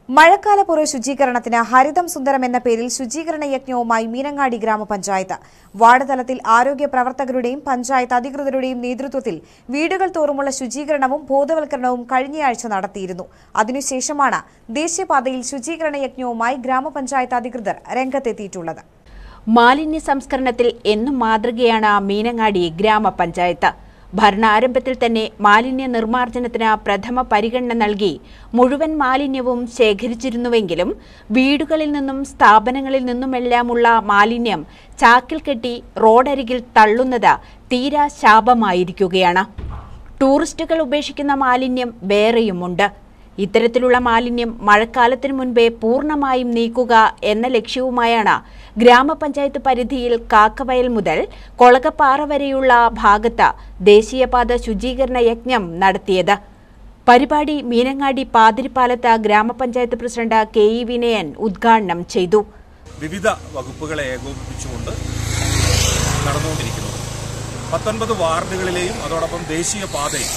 മഴക്കാലപൂർവ്വ ശുചീകരണത്തിന് ഹരിതം സുന്ദരം എന്ന പേരിൽ ശുചീകരണ യജ്ഞവുമായി മീനങ്ങാടി ഗ്രാമപഞ്ചായത്ത് വാർഡ് തലത്തിൽ ആരോഗ്യ പ്രവർത്തകരുടെയും പഞ്ചായത്ത് അധികൃതരുടെയും നേതൃത്വത്തിൽ വീടുകൾ തോറുമുള്ള ശുചീകരണവും ബോധവൽക്കരണവും കഴിഞ്ഞയാഴ്ച നടത്തിയിരുന്നു അതിനുശേഷമാണ് ദേശീയപാതയിൽ ശുചീകരണ യജ്ഞവുമായി ഗ്രാമപഞ്ചായത്ത് അധികൃതർ രംഗത്തെത്തിയിട്ടുള്ളത് മാലിന്യ സംസ്കരണത്തിൽ എന്നും മാതൃകയാണ് മീനങ്ങാടി ഗ്രാമപഞ്ചായത്ത് ഭരണാരംഭത്തിൽ തന്നെ മാലിന്യ നിർമ്മാർജ്ജനത്തിന് പ്രഥമ പരിഗണന നൽകി മുഴുവൻ മാലിന്യവും ശേഖരിച്ചിരുന്നുവെങ്കിലും വീടുകളിൽ നിന്നും സ്ഥാപനങ്ങളിൽ നിന്നുമെല്ലാമുള്ള മാലിന്യം ചാക്കിൽ കെട്ടി റോഡരികിൽ തള്ളുന്നത് തീരാ ശാപമായിരിക്കുകയാണ് ടൂറിസ്റ്റുകൾ ഉപേക്ഷിക്കുന്ന മാലിന്യം വേറെയുമുണ്ട് ഇത്തരത്തിലുള്ള മാലിന്യം മഴക്കാലത്തിനു മുൻപേ പൂർണ്ണമായും നീക്കുക എന്ന ലക്ഷ്യവുമായാണ് ഗ്രാമപഞ്ചായത്ത് പരിധിയിൽ കാക്കവയൽ മുതൽ കൊളകപ്പാറ വരെയുള്ള ഭാഗത്ത് ദേശീയപാത ശുചീകരണ യജ്ഞം നടത്തിയത് പരിപാടി മീനങ്ങാടി പാതിരിപ്പാലത്ത് ഗ്രാമപഞ്ചായത്ത് പ്രസിഡന്റ് കെ ഇ വിനയൻ ഉദ്ഘാടനം ചെയ്തു വിവിധ വകുപ്പുകളെ ഏകോപിപ്പിച്ചുകൊണ്ട് നടന്നുകൊണ്ടിരിക്കുന്നത് പത്തൊൻപത് വാർഡുകളിലെയും അതോടൊപ്പം ദേശീയ പാതയും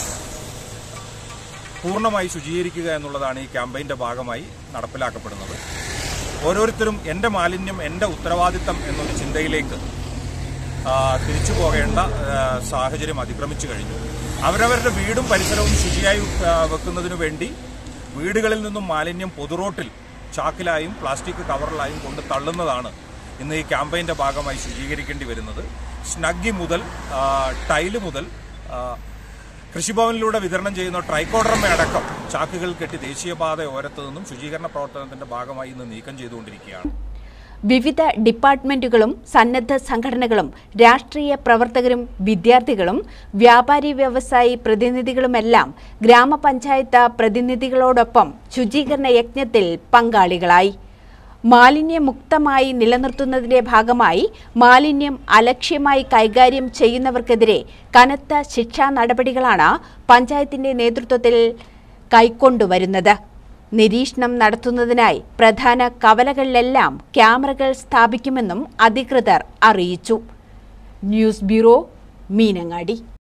പൂർണ്ണമായി ശുചീകരിക്കുക എന്നുള്ളതാണ് ഈ ക്യാമ്പയിന്റെ ഭാഗമായി നടപ്പിലാക്കപ്പെടുന്നത് ഓരോരുത്തരും എൻ്റെ മാലിന്യം എൻ്റെ ഉത്തരവാദിത്തം എന്നൊരു ചിന്തയിലേക്ക് ആ, തിരിച്ചു പോകേണ്ട ആ, സാഹചര്യം അതിക്രമിച്ചു കഴിഞ്ഞു അവരവരുടെ വീടും പരിസരവും ശുചിയായി ആ, വെക്കുന്നതിനു വേണ്ടി വീടുകളിൽ നിന്നും മാലിന്യം പൊതുറോട്ടിൽ ചാക്കിലായും പ്ലാസ്റ്റിക് കവറിലായും കൊണ്ട് തള്ളുന്നതാണ് ഇന്ന് ഈ ക്യാമ്പയിന്റെ ഭാഗമായി ശുചീകരിക്കേണ്ടി വരുന്നത് സ്നഗ്ഗി മുതൽ ആ, ടൈല് മുതൽ ആ, കൃഷിഭവനിലൂടെ വിതരണം ചെയ്യുന്ന ട്രൈക്കോഡർമ അടക്കം ചാക്കുകൾ കെട്ടി ദേശീയപാത ഓരത്തു നിന്നും ശുചീകരണ പ്രവർത്തനത്തിന്റെ ഭാഗമായി ഇന്ന് നീക്കം ചെയ്തുകൊണ്ടിരിക്കുകയാണ് വിവിധ ഡിപ്പാർട്ട്മെന്റുകളും സന്നദ്ധ സംഘടനകളും രാഷ്ട്രീയ പ്രവർത്തകരും വിദ്യാർത്ഥികളും വ്യാപാരി വ്യവസായി പ്രതിനിധികളുമെല്ലാം ഗ്രാമപഞ്ചായത്ത് പ്രതിനിധികളോടൊപ്പം ശുചീകരണ യജ്ഞത്തിൽ പങ്കാളികളായി മാലിന്യമുക്തമായി നിലനിർത്തുന്നതിന്റെ ഭാഗമായി മാലിന്യം അലക്ഷ്യമായി കൈകാര്യം ചെയ്യുന്നവർക്കെതിരെ കനത്ത ശിക്ഷാ നടപടികളാണ് പഞ്ചായത്തിന്റെ നേതൃത്വത്തിൽ കൈക്കൊണ്ടുവരുന്നത് നിരീക്ഷണം നടത്തുന്നതിനായി പ്രധാന കവലകളിലെല്ലാം ക്യാമറകൾ സ്ഥാപിക്കുമെന്നും അധികൃതർ അറിയിച്ചു ന്യൂസ് ബ്യൂറോ മീനങ്ങാടി